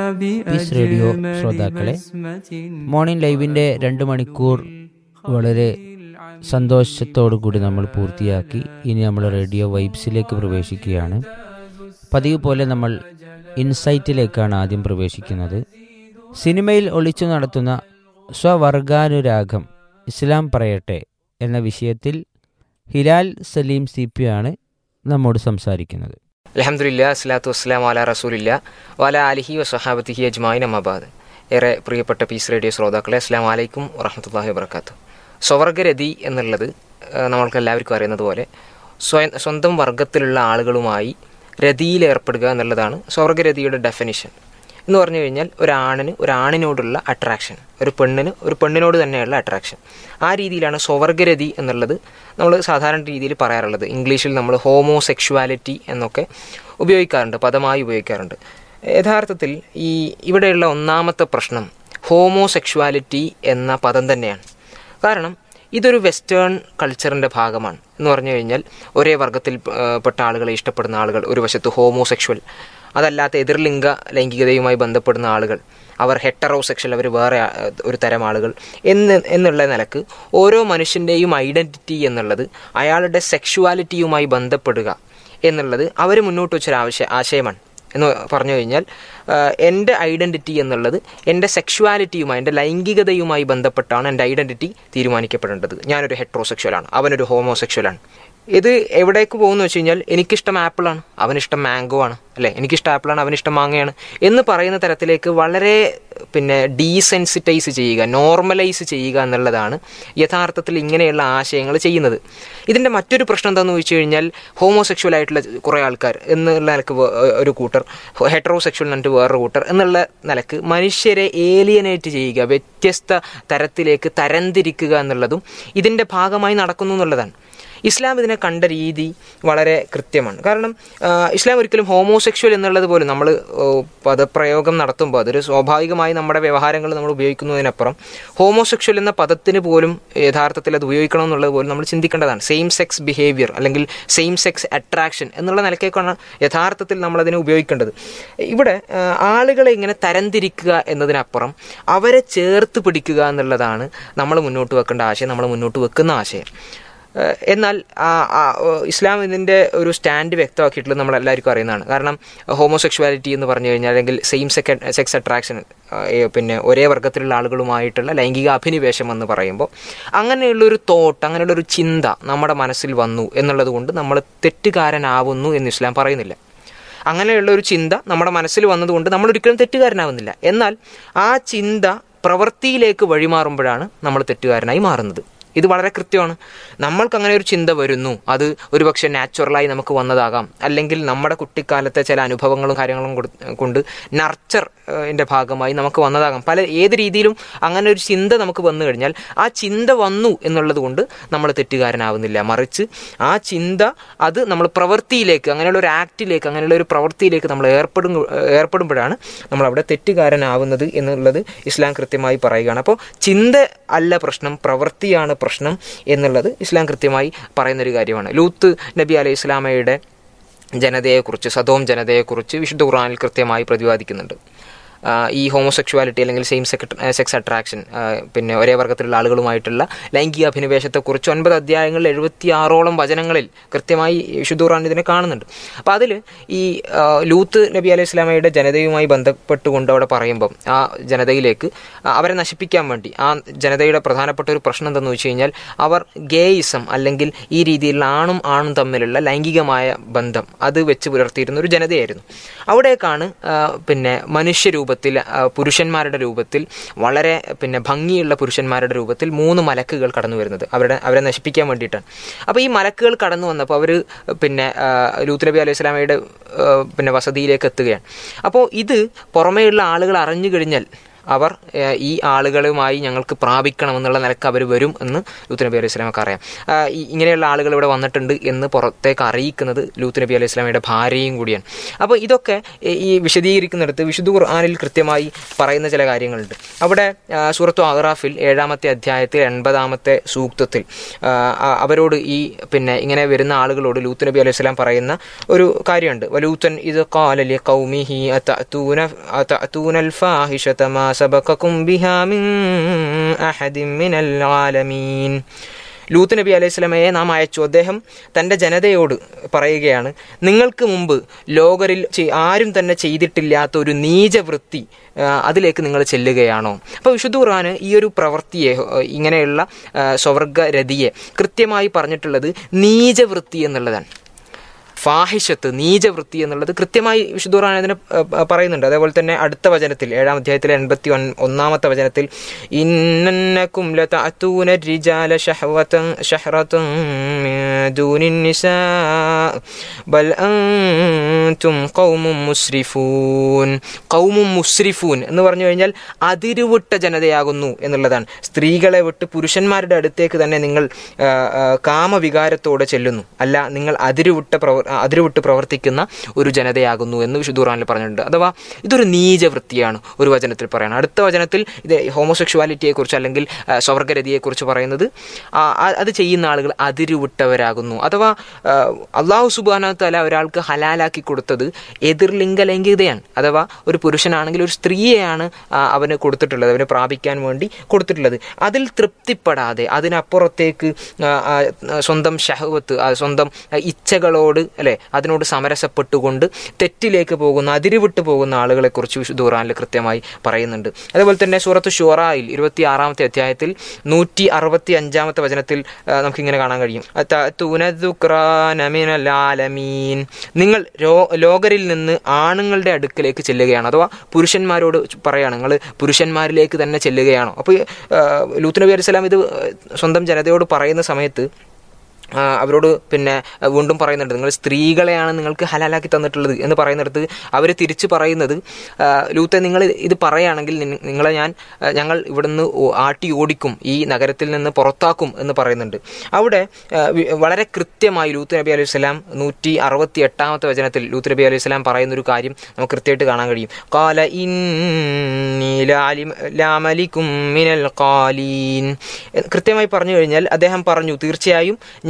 piece radio ശ്രോതാക്കളെ morning ലൈവിൻ്റെ രണ്ട് മണിക്കൂർ വളരെ സന്തോഷത്തോടു കൂടി നമ്മൾ പൂർത്തിയാക്കി ഇനി നമ്മൾ റേഡിയോ വൈബ്സിലേക്ക് പ്രവേശിക്കുകയാണ് പതിവ് പോലെ നമ്മൾ ഇൻസൈറ്റിലേക്കാണ് ആദ്യം പ്രവേശിക്കുന്നത് സിനിമയിൽ ഒളിച്ചു നടത്തുന്ന സ്വവർഗാനുരാഗം ഇസ്ലാം പറയട്ടെ എന്ന വിഷയത്തിൽ ഹിലാൽ സലീം സി പി ആണ് നമ്മോട് സംസാരിക്കുന്നത് അലഹമുല്ല അസ്ലാത്തു വസ്സലാം വാല റസൂലില്ല വാല അലിഹി വസഹാബത്തിഹി അജ്മായിൻ അമ്മബാദ് ഏറെ പ്രിയപ്പെട്ട പീസ് റേഡിയോ ശ്രോതാക്കളെ അസ്ലാം വലൈക്കും വറഹമത്തല്ലാഹി വബർക്കാത്തു സ്വവർഗരതി എന്നുള്ളത് ആ, നമ്മൾക്ക് എല്ലാവർക്കും അറിയുന്നത് പോലെ സ്വയം സ്വന്തം വർഗത്തിലുള്ള ആളുകളുമായി രതിയിൽ ഏർപ്പെടുക എന്നുള്ളതാണ് സ്വർഗരതിയുടെ ഡെഫിനിഷൻ എന്ന് പറഞ്ഞു കഴിഞ്ഞാൽ ഒരാണിന് ഒരാണിനോടുള്ള അട്രാക്ഷൻ ഒരു പെണ്ണിന് ഒരു പെണ്ണിനോട് തന്നെയുള്ള അട്രാക്ഷൻ ആ രീതിയിലാണ് സ്വവർഗരതി എന്നുള്ളത് നമ്മൾ സാധാരണ രീതിയിൽ പറയാറുള്ളത് ഇംഗ്ലീഷിൽ നമ്മൾ ഹോമോസെക്ഷുവാലിറ്റി എന്നൊക്കെ ഉപയോഗിക്കാറുണ്ട് പദമായി ഉപയോഗിക്കാറുണ്ട് യഥാർത്ഥത്തിൽ ഈ ഇവിടെയുള്ള ഒന്നാമത്തെ പ്രശ്നം ഹോമോസെക്ഷുവാലിറ്റി എന്ന പദം തന്നെയാണ് കാരണം ഇതൊരു വെസ്റ്റേൺ കൾച്ചറിൻ്റെ ഭാഗമാണ് എന്ന് പറഞ്ഞു കഴിഞ്ഞാൽ ഒരേ വർഗത്തിൽ ആ, പെട്ട ആളുകളെ ഇഷ്ടപ്പെടുന്ന ആളുകൾ ഒരു വശത്ത് ഹോമോസെക്ഷുവൽ അതല്ലാത്ത എതിർലിംഗ ലൈംഗികതയുമായി ബന്ധപ്പെടുന്ന ആളുകൾ അവർ ഹെറ്ററോസെക്ഷൽ അവർ വേറെ ആ, ഒരു തരം ആളുകൾ എന്ന് എന്നുള്ള നിലക്ക് ഓരോ മനുഷ്യൻ്റെയും ഐഡൻറ്റിറ്റി എന്നുള്ളത് അയാളുടെ സെക്ഷുവാലിറ്റിയുമായി ബന്ധപ്പെടുക എന്നുള്ളത് അവർ മുന്നോട്ട് വെച്ചൊരു ആവശ്യ ആശയമാണ് എന്ന് പറഞ്ഞു കഴിഞ്ഞാൽ ആ, എൻ്റെ ഐഡൻറ്റിറ്റി എന്നുള്ളത് എൻ്റെ സെക്ഷുവാലിറ്റിയുമായി എൻ്റെ ലൈംഗികതയുമായി ബന്ധപ്പെട്ടാണ് എൻ്റെ ഐഡൻറ്റിറ്റി തീരുമാനിക്കപ്പെടേണ്ടത് ഞാനൊരു ഹെട്രോസെക്ഷലാണ് അവനൊരു ഹോമോസെക്ഷലാണ് ഇത് എവിടേക്ക് പോകുന്നു വെച്ച് കഴിഞ്ഞാൽ എനിക്കിഷ്ടം ആപ്പിളാണ് അവനിഷ്ടം മാംഗോ ആണ് അല്ലേ എനിക്കിഷ്ടം ആപ്പിളാണ് അവനിഷ്ടം മാങ്ങയാണ് എന്ന് പറയുന്ന തരത്തിലേക്ക് വളരെ പിന്നെ ഡീസെൻസിറ്റൈസ് ചെയ്യുക നോർമലൈസ് ചെയ്യുക എന്നുള്ളതാണ് യഥാർത്ഥത്തിൽ ഇങ്ങനെയുള്ള ആശയങ്ങൾ ചെയ്യുന്നത് ഇതിൻ്റെ മറ്റൊരു പ്രശ്നം എന്താണെന്ന് ചോദിച്ചു കഴിഞ്ഞാൽ ഹോമോസെക്ഷൽ ആയിട്ടുള്ള കുറേ ആൾക്കാർ എന്നുള്ള നിലക്ക് വേ- ഒരു കൂട്ടർ ഹെട്രോസെക്ഷൽ എന്നിട്ട് വേറൊരു കൂട്ടർ എന്നുള്ള നിലക്ക് മനുഷ്യരെ ഏലിയനേറ്റ് ചെയ്യുക വ്യത്യസ്ത തരത്തിലേക്ക് തരംതിരിക്കുക എന്നുള്ളതും ഇതിൻ്റെ ഭാഗമായി നടക്കുന്നു എന്നുള്ളതാണ് ഇസ്ലാം ഇതിനെ കണ്ട രീതി വളരെ കൃത്യമാണ് കാരണം ആ, ഇസ്ലാം ഒരിക്കലും ഹോമോസെക്ഷൽ എന്നുള്ളത് പോലും നമ്മൾ പദപ്രയോഗം നടത്തുമ്പോൾ അതൊരു സ്വാഭാവികമായി നമ്മുടെ വ്യവഹാരങ്ങൾ നമ്മൾ ഉപയോഗിക്കുന്നതിനപ്പുറം ഹോമോസെക്ഷൽ എന്ന പദത്തിന് പോലും യഥാർത്ഥത്തിൽ അത് ഉപയോഗിക്കണം എന്നുള്ളത് പോലും നമ്മൾ ചിന്തിക്കേണ്ടതാണ് സെയിം സെക്സ് ബിഹേവിയർ അല്ലെങ്കിൽ സെയിം സെക്സ് അട്രാക്ഷൻ എന്നുള്ള നിലക്കേക്കാണ് യഥാർത്ഥത്തിൽ നമ്മൾ അതിനെ ഉപയോഗിക്കേണ്ടത് ഇവിടെ ആ, ആളുകളെ ഇങ്ങനെ തരംതിരിക്കുക എന്നതിനപ്പുറം അവരെ ചേർത്ത് പിടിക്കുക എന്നുള്ളതാണ് നമ്മൾ മുന്നോട്ട് വെക്കേണ്ട ആശയം നമ്മൾ മുന്നോട്ട് വെക്കുന്ന ആശയം ഏഹ് എന്നാൽ ആ- ആ, ഏഹ് ഇസ്ലാം ഇതിൻ്റെ ഒരു സ്റ്റാൻഡ് വ്യക്തമാക്കിയിട്ടുള്ളത് നമ്മൾ എല്ലാവർക്കും അറിയുന്നതാണ് കാരണം ഹോമോസെക്ഷുവാലിറ്റി എന്ന് പറഞ്ഞു കഴിഞ്ഞാൽ അല്ലെങ്കിൽ സെയിം സെക്ക സെക്സ് അട്രാക്ഷൻ പിന്നെ ഒരേ വർഗത്തിലുള്ള ആളുകളുമായിട്ടുള്ള ലൈംഗിക അഭിനിവേശം എന്ന് പറയുമ്പോൾ അങ്ങനെയുള്ളൊരു തോട്ട് അങ്ങനെയുള്ളൊരു ചിന്ത നമ്മുടെ മനസ്സിൽ വന്നു എന്നുള്ളത് കൊണ്ട് നമ്മൾ തെറ്റുകാരനാവുന്നു എന്ന് ഇസ്ലാം പറയുന്നില്ല അങ്ങനെയുള്ള ഒരു ചിന്ത നമ്മുടെ മനസ്സിൽ വന്നതുകൊണ്ട് നമ്മൾ ഒരിക്കലും തെറ്റുകാരനാവുന്നില്ല എന്നാൽ ആ ചിന്ത പ്രവൃത്തിയിലേക്ക് വഴിമാറുമ്പോഴാണ് നമ്മൾ തെറ്റുകാരനായി മാറുന്നത് ഇത് വളരെ കൃത്യമാണ് നമ്മൾക്ക് അങ്ങനെ ഒരു ചിന്ത വരുന്നു അത് ഒരുപക്ഷെ നാച്ചുറലായി നമുക്ക് വന്നതാകാം അല്ലെങ്കിൽ നമ്മുടെ കുട്ടിക്കാലത്തെ ചില അനുഭവങ്ങളും കാര്യങ്ങളും കൊടു- കൊണ്ട് നർച്ചർ ന്റെ ഭാഗമായി നമുക്ക് വന്നതാകാം പല ഏത് രീതിയിലും അങ്ങനെ ഒരു ചിന്ത നമുക്ക് വന്നു കഴിഞ്ഞാൽ ആ ചിന്ത വന്നു എന്നുള്ളത് കൊണ്ട് നമ്മൾ തെറ്റുകാരനാവുന്നില്ല മറിച്ച് ആ ചിന്ത അത് നമ്മൾ പ്രവൃത്തിയിലേക്ക് അങ്ങനെയുള്ള ഒരു ആക്റ്റിലേക്ക് അങ്ങനെയുള്ള ഒരു പ്രവൃത്തിയിലേക്ക് നമ്മൾ ഏർപ്പെടും ഏർപ്പെടുമ്പോഴാണ് നമ്മൾ അവിടെ തെറ്റുകാരനാവുന്നത് എന്നുള്ളത് ഇസ്ലാം കൃത്യമായി പറയുകയാണ് അപ്പോൾ ചിന്ത അല്ല പ്രശ്നം പ്രവൃത്തിയാണ് പ്രശ്നം എന്നുള്ളത് ഇസ്ലാം കൃത്യമായി പറയുന്നൊരു കാര്യമാണ് ലൂത്ത് നബി അലൈഹി ഇസ്ലാമയുടെ ജനതയെക്കുറിച്ച് സദോം ജനതയെക്കുറിച്ച് വിശുദ്ധ ഖുർആനിൽ കൃത്യമായി പ്രതിപാദിക്കുന്നുണ്ട് ആ, ഈ ഹോമോസെക്ഷുവാലിറ്റി അല്ലെങ്കിൽ സെയിം സെക്സ് അട്രാക്ഷൻ പിന്നെ ഒരേ വർഗത്തിലുള്ള ആളുകളുമായിട്ടുള്ള ലൈംഗിക അഭിനിവേശത്തെക്കുറിച്ച് ഒൻപത് അധ്യായങ്ങളിൽ എഴുപത്തി ആറോളം വചനങ്ങളിൽ കൃത്യമായി വിശുദ്ധ ഖുർആൻ ഇതിനെ കാണുന്നുണ്ട് അപ്പോൾ അതിൽ ഈ ആ, ലൂത്ത് നബി അലൈഹി സ്വലാമയുടെ ജനതയുമായി ബന്ധപ്പെട്ടുകൊണ്ട് അവിടെ പറയുമ്പം ആ ജനതയിലേക്ക് ആ, അവരെ നശിപ്പിക്കാൻ വേണ്ടി ആ ജനതയുടെ പ്രധാനപ്പെട്ട ഒരു പ്രശ്നം എന്തെന്ന് വെച്ച് കഴിഞ്ഞാൽ അവർ ഗേയിസം അല്ലെങ്കിൽ ഈ രീതിയിലുള്ള ആണും ആണും തമ്മിലുള്ള ലൈംഗികമായ ബന്ധം അത് വെച്ച് പുലർത്തിയിരുന്ന ഒരു ജനതയായിരുന്നു അവിടേക്കാണ് ആ, പിന്നെ മനുഷ്യരൂപത്തിൽ ആ, പുരുഷന്മാരുടെ രൂപത്തിൽ വളരെ പിന്നെ ഭംഗിയുള്ള പുരുഷന്മാരുടെ രൂപത്തിൽ മൂന്ന് മലക്കുകൾ കടന്നു വരുന്നത് അവരുടെ അവരെ നശിപ്പിക്കാൻ വേണ്ടിയിട്ടാണ് അപ്പോൾ ഈ മലക്കുകൾ കടന്നു വന്നപ്പോൾ അവർ പിന്നെ ആ, ലൂത്ത് നബി അലൈഹി സ്വലാമയുടെ ആ, പിന്നെ വസതിയിലേക്ക് എത്തുകയാണ് അപ്പോൾ ഇത് പുറമേയുള്ള ആളുകൾ അറിഞ്ഞു കഴിഞ്ഞാൽ അവർ ഏഹ്, ഈ ആളുകളുമായി ഞങ്ങൾക്ക് പ്രാപിക്കണമെന്നുള്ള നിലക്ക് അവർ വരും എന്ന് ലൂത്ത് നബി അലൈഹി സ്വലാമൊക്കെ അറിയാം ആ, ഈ- ഇങ്ങനെയുള്ള ആളുകൾ ഇവിടെ വന്നിട്ടുണ്ട് എന്ന് പുറത്തേക്ക് അറിയിക്കുന്നത് ലൂത്ത് നബി അലൈഹി സ്വലാമയുടെ ഭാര്യയും കൂടിയാണ് അപ്പോൾ ഇതൊക്കെ ഈ- ഈ വിശദീകരിക്കുന്നിടത്ത് വിശുദ്ധ ഖുർആാനിൽ കൃത്യമായി പറയുന്ന ചില കാര്യങ്ങളുണ്ട് അവിടെ ആ, സൂറത്തു അഹ്റാഫിൽ ഏഴാമത്തെ അധ്യായത്തിൽ എൺപതാമത്തെ സൂക്തത്തിൽ ആ, ആ, അവരോട് ഈ പിന്നെ ഇങ്ങനെ വരുന്ന ആളുകളോട് ലൂത്ത് നബി അലൈഹി സ്വലാം പറയുന്ന ഒരു കാര്യമുണ്ട് വലൂത്തൻ ഇത് കാലലി കൗമിഹി അതഅതൂന അതഅതൂനൽ ഫാഹിഷത മാ സബഖകും ബിഹാ മിൻ അഹദിൻ മിനൽ ആലമീൻ ലൂത്ത് നബി അലൈഹി സ്വലമയെ നാം അയച്ചു അദ്ദേഹം തൻ്റെ ജനതയോട് പറയുകയാണ് നിങ്ങൾക്ക് മുമ്പ് ലോകരിൽ ചെ- ആരും തന്നെ ചെയ്തിട്ടില്ലാത്ത ഒരു നീചവൃത്തി ആ, അതിലേക്ക് നിങ്ങൾ ചെല്ലുകയാണോ അപ്പോൾ വിശുദ്ധ ഖുർആന് ഈ ഒരു പ്രവൃത്തിയെ ആ, ഇങ്ങനെയുള്ള ആ, സ്വർഗരതിയെ കൃത്യമായി പറഞ്ഞിട്ടുള്ളത് നീചവൃത്തി എന്നുള്ളതാണ് ഫാഹിഷത്ത് നീചവൃത്തി എന്നുള്ളത് കൃത്യമായി വിശുദ്ധ ഖുർആൻ അതിനെ ഏഹ്, പ- പറയുന്നുണ്ട് അതേപോലെ തന്നെ അടുത്ത വചനത്തിൽ ഏഴാം അധ്യായത്തിലെ എൺപത്തി ഒൻ- ഒന്നാമത്തെ വചനത്തിൽ ഇന്നക്കും ലതഅതൂന الرجال شهوة شهرة من دون النساء بل أنتم قوم مسرفون قوم مسرفون എന്ന് പറഞ്ഞു കഴിഞ്ഞാൽ അതിരുവിട്ട ജനതയാകുന്നു എന്നുള്ളതാണ് സ്ത്രീകളെ വിട്ട് പുരുഷന്മാരുടെ അടുത്തേക്ക് തന്നെ നിങ്ങൾ ആ, ആ, കാമവികാരത്തോടെ ചെല്ലുന്നു അല്ല നിങ്ങൾ അതിരുവിട്ട പ്രവർ അതിരുവിട്ട് പ്രവർത്തിക്കുന്ന ഒരു ജനതയാകുന്നു എന്ന് വിശുദ്ധ ഖുർആനിൽ പറഞ്ഞിട്ടുണ്ട് അഥവാ ഇതൊരു നീചവൃത്തിയാണ് ഒരു വചനത്തിൽ പറയുന്നത് അടുത്ത വചനത്തിൽ ഇത് ഹോമോസെക്ഷുവാലിറ്റിയെക്കുറിച്ച് അല്ലെങ്കിൽ ആ, സ്വർഗരതിയെക്കുറിച്ച് പറയുന്നത് ആ, ആ- അത് ചെയ്യുന്ന ആളുകൾ അതിരുവിട്ടവരാകുന്നു അഥവാ ആ, അള്ളാഹു സുബാന തല ഒരാൾക്ക് ഹലാലാക്കി കൊടുത്തത് എതിർലിംഗ ലൈംഗികതയാണ് അഥവാ ഒരു പുരുഷനാണെങ്കിൽ ഒരു സ്ത്രീയെയാണ് ആ, അവന് കൊടുത്തിട്ടുള്ളത് അവന് പ്രാപിക്കാൻ വേണ്ടി കൊടുത്തിട്ടുള്ളത് അതിൽ തൃപ്തിപ്പെടാതെ അതിനപ്പുറത്തേക്ക് ആ, ആ, സ്വന്തം ഷഹവത്ത് ആ, സ്വന്തം ആ, ഇച്ഛകളോട് അല്ലെ അതിനോട് സമരസപ്പെട്ടുകൊണ്ട് തെറ്റിലേക്ക് പോകുന്ന അതിരുവിട്ട് പോകുന്ന ആളുകളെ കുറിച്ച് വിശുദ്ധ ഖുർആനിൽ കൃത്യമായി പറയുന്നുണ്ട് അതേപോലെ തന്നെ സൂറത്ത് ഷുറായിൽ ഇരുപത്തി ആറാമത്തെ അധ്യായത്തിൽ നൂറ്റി അറുപത്തി അഞ്ചാമത്തെ വചനത്തിൽ ആ, നമുക്കിങ്ങനെ കാണാൻ കഴിയും അത്തഅതൂന ദുക്റാന മിനൽ ആലമീൻ നിങ്ങൾ രോ- ലോകരിൽ നിന്ന് ആണുങ്ങളുടെ അടുക്കലേക്ക് ചെല്ലുകയാണ് അഥവാ പുരുഷന്മാരോട് പറയാണ് നിങ്ങൾ പുരുഷന്മാരിലേക്ക് തന്നെ ചെല്ലുകയാണോ അപ്പോൾ ലൂത്ത് നബി അലൈഹി സ്വലാം ഇത് സ്വന്തം ജനതയോട് പറയുന്ന സമയത്ത് ആ, അവരോട് പിന്നെ ആ, വീണ്ടും പറയുന്നുണ്ട് നിങ്ങൾ സ്ത്രീകളെയാണ് നിങ്ങൾക്ക് ഹലാലാക്കി തന്നിട്ടുള്ളത് എന്ന് പറയുന്നിടത്ത് അവർ തിരിച്ചു പറയുന്നത് ആ, ലൂത്തെ നിങ്ങൾ ഇത് പറയുകയാണെങ്കിൽ നിൻ- നിങ്ങളെ ഞാൻ ആ, ഞങ്ങൾ ഇവിടുന്ന് ഓ- ആട്ടി ഓടിക്കും ഈ നഗരത്തിൽ നിന്ന് പുറത്താക്കും എന്ന് പറയുന്നുണ്ട് അവിടെ ആ, വി- വളരെ കൃത്യമായി ലൂത്ത് നബി അലൈഹി സ്വലാം നൂറ്റി അറുപത്തി എട്ടാമത്തെ വചനത്തിൽ ലൂത്ത് നബി അലൈഹി സ്വലാം പറയുന്ന ഒരു കാര്യം നമുക്ക് കൃത്യമായിട്ട് കാണാൻ കഴിയും കാല ഇന്നി ലാലിം- ലാമലിക്കും മിനൽ ഖാലീൻ കൃത്യമായി പറഞ്ഞു കഴിഞ്ഞാൽ അദ്ദേഹം പറഞ്ഞു തീർച്ചയായും